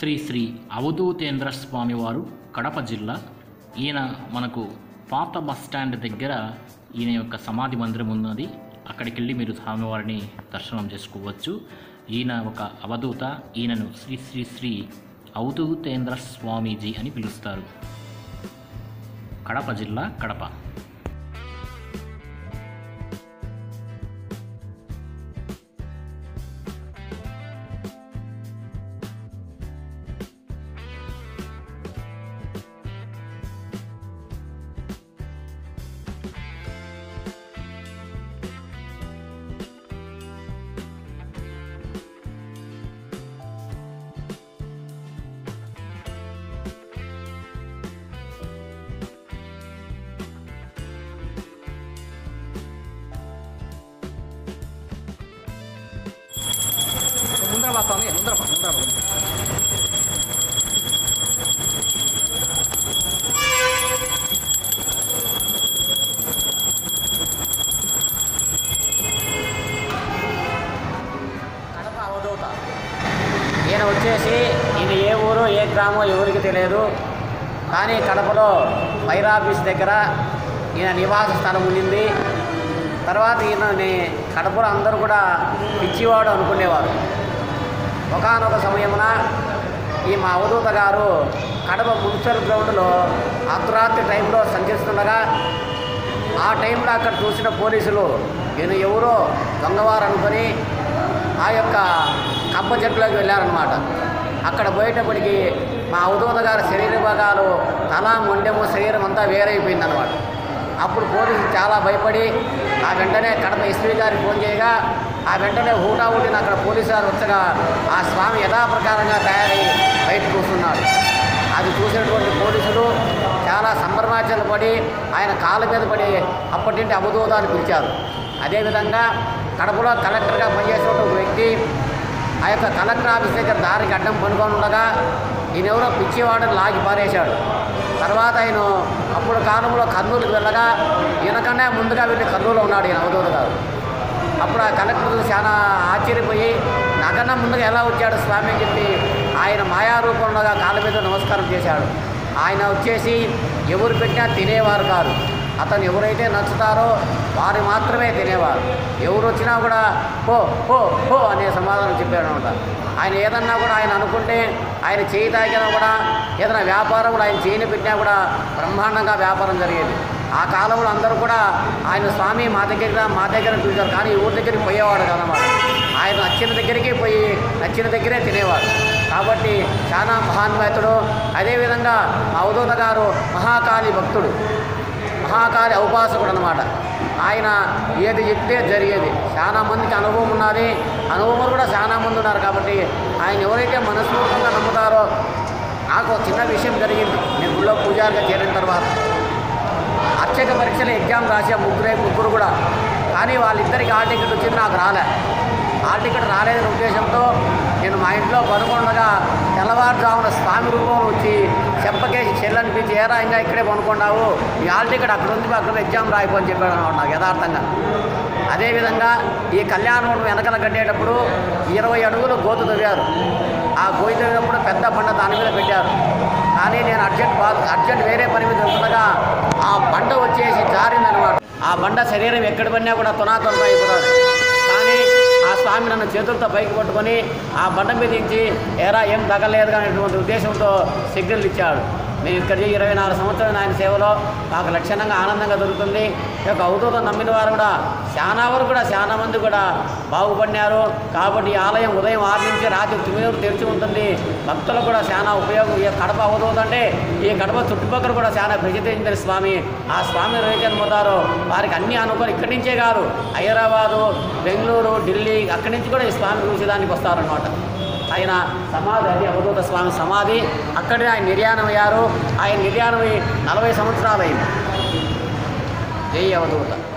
శ్రీ శ్రీ అవధూతేంద్ర స్వామి వారు కడప జిల్లా ఈయన మనకు పాత బస్ స్టాండ్ దగ్గర ఈయన యొక్క సమాధి మందిరం ఉన్నది అక్కడికి వెళ్ళి మీరు స్వామివారిని దర్శనం చేసుకోవచ్చు ఈయన ఒక అవధూత ఈయనను శ్రీ శ్రీ శ్రీ అవధూతేంద్ర స్వామీజీ అని పిలుస్తారు కడప జిల్లా కడప ముందర బా స్వామి ముందర బా ముందర బా కడప అవధూత ఈయన వచ్చేసి ఈయన ఏ ఊరు ఏ గ్రామం ఎవరికి తెలియదు కానీ కడపలో ఫైర్ ఆఫీస్ దగ్గర ఈయన నివాస స్థలం ఉండింది తర్వాత ఈయనని కడపలో అందరూ కూడా పిచ్చివాడు అనుకునేవారు ఒకనొక సమయమున ఈ మా అవధూత గారు కడప మున్సిపల్ గ్రౌండ్లో అర్ధరాత్రి టైంలో సంచరిస్తుండగా ఆ టైంలో అక్కడ చూసిన పోలీసులు ఈయన ఎవరో దొంగవారు అనుకొని ఆ యొక్క కబ్బ చెట్టులోకి వెళ్ళారనమాట అక్కడ పోయేటప్పటికి మా అవధూత గారి శరీర భాగాలు తల మొండెము శరీరం అంతా వేరైపోయిందనమాట అప్పుడు పోలీసులు చాలా భయపడి ఆ వెంటనే కడప ఎస్పీ గారికి ఫోన్ చేయగా ఆ వెంటనే హూటా ఊటిన అక్కడ పోలీసు గారు వచ్చగా ఆ స్వామి యథాప్రకారంగా తయారై బయట కూర్చున్నాడు అది చూసినటువంటి పోలీసులు చాలా సంబరమాచరణ పడి ఆయన కాళ్ళ మీద పడి అప్పటి నుండి అవధూత అని పిలిచారు అదేవిధంగా కడపలో కలెక్టర్గా పనిచేసిన ఒక వ్యక్తి ఆ యొక్క కలెక్టర్ ఆఫీస్ దగ్గర దారికి అడ్డం పనుకొని ఉండగా ఈయన ఎవరో పిచ్చివాడని లాగి పారేశాడు తర్వాత ఆయన అప్పుడు కాలంలో కర్నూలుకి వెళ్ళగా ఈయనకన్నా ముందుగా వెళ్ళి కర్నూలులో ఉన్నాడు ఈయన అవధూత గారు అప్పుడు ఆ కలెక్టర్ చాలా ఆశ్చర్యపోయి నాకన్నా ముందుగా ఎలా వచ్చాడు స్వామి అని చెప్పి ఆయన మాయారూపంలో కాళ్ళ మీద నమస్కారం చేశాడు ఆయన వచ్చేసి ఎవరు పెట్టినా తినేవారు కాదు అతను ఎవరైతే నచ్చుతారో వారు మాత్రమే తినేవారు ఎవరు వచ్చినా కూడా పో పో పో అనే సమాధానం చెప్పాడు అనమాట ఆయన ఏదన్నా కూడా ఆయన అనుకుంటే ఆయన చేయి తాగినా కూడా ఏదైనా వ్యాపారం కూడా ఆయన చేయని పెట్టినా కూడా బ్రహ్మాండంగా వ్యాపారం జరిగేది ఆ కాలంలో అందరూ కూడా ఆయన స్వామి మా దగ్గర మా దగ్గర పిలిచారు కానీ ఈ ఊరి దగ్గరికి పోయేవాడు కదన్నమాట ఆయన నచ్చిన దగ్గరికి పోయి నచ్చిన దగ్గరే తినేవాడు కాబట్టి చాలా మహాన్వేతుడు అదేవిధంగా మా అవధూత గారు మహాకాళి భక్తుడు మహాకాళి ఔపాసకుడు అనమాట ఆయన ఏది చెప్తే జరిగేది చాలా మందికి అనుభవం ఉన్నది అనుభవం కూడా చాలా మంది ఉన్నారు కాబట్టి ఆయన ఎవరైతే మనస్ఫూర్తిగా నమ్ముతారో నాకు ఒక చిన్న విషయం జరిగింది నేను గుళ్ళో పూజారిగా చేరిన తర్వాత అర్చక పరీక్షలు ఎగ్జామ్ రాసే ముగ్గురే ముగ్గురు కూడా కానీ వాళ్ళిద్దరికి హాల్ టికెట్ వచ్చింది నాకు రాలే హాల్ టికెట్ రాలేదనే ఉద్దేశంతో నేను మా ఇంట్లో పనుకుండగా తెల్లవారుజామున స్వామి రూపంలో వచ్చి చెప్పకేసి చెల్లనిపించి ఏరా ఇంకా ఇక్కడే పనుకున్నావు ఈ హాల్ టికెట్ అక్కడ ఉంది అక్కడ ఎగ్జామ్ రాయిపో అని చెప్పాడు అనమాట నాకు యథార్థంగా అదేవిధంగా ఈ కళ్యాణం వెనకల కట్టేటప్పుడు ఇరవై అడుగులు గోతు తవ్వారు ఆ గోయి తవ్వినప్పుడు పెద్ద బండ దాని మీద పెట్టారు కానీ నేను అర్జెంట్ బా అర్జెంట్ వేరే పని మీద వెళ్తుండగా ఆ బండ వచ్చేసి జారిందనమాట ఆ బండ శరీరం ఎక్కడ పడినా కూడా తునాతునతో అయిపోతుంది కానీ ఆ స్వామి నన్ను చేతులతో పైకి పట్టుకొని ఆ బండ మీద నుంచి ఎరా ఏం తగలేదు అనేటువంటి ఉద్దేశంతో సిగ్నల్ ఇచ్చాడు మేము ఇక్కడ ఇరవై నాలుగు సంవత్సరాలు ఆయన సేవలో మాకు లక్షణంగా ఆనందంగా దొరుకుతుంది ఈ యొక్క అవధూతం నమ్మిన వారు కూడా చాలా వరకు కూడా చాలా మంది కూడా బాగుపడినారు కాబట్టి ఈ ఆలయం ఉదయం ఆరు నుంచి రాత్రి తొమ్మిది వరకు తెరిచి ఉంటుంది భక్తులకు కూడా చాలా ఉపయోగం ఈ కడప అవధూతం అంటే ఈ కడప చుట్టుపక్కల కూడా చాలా ప్రసిద్ధి చెందిన స్వామి ఆ స్వామి ఎవరైతే నమ్ముతారో వారికి అన్ని అనుకొని ఇక్కడి నుంచే కాదు హైదరాబాదు బెంగళూరు ఢిల్లీ అక్కడి నుంచి కూడా ఈ స్వామి చూసేదానికి వస్తారనమాట ఆయన సమాధి అది అవధూత స్వామి సమాధి అక్కడే ఆయన నిర్యాణం అయ్యారు ఆయన నిర్యాణమై నలభై సంవత్సరాలు అయింది జై అవధూత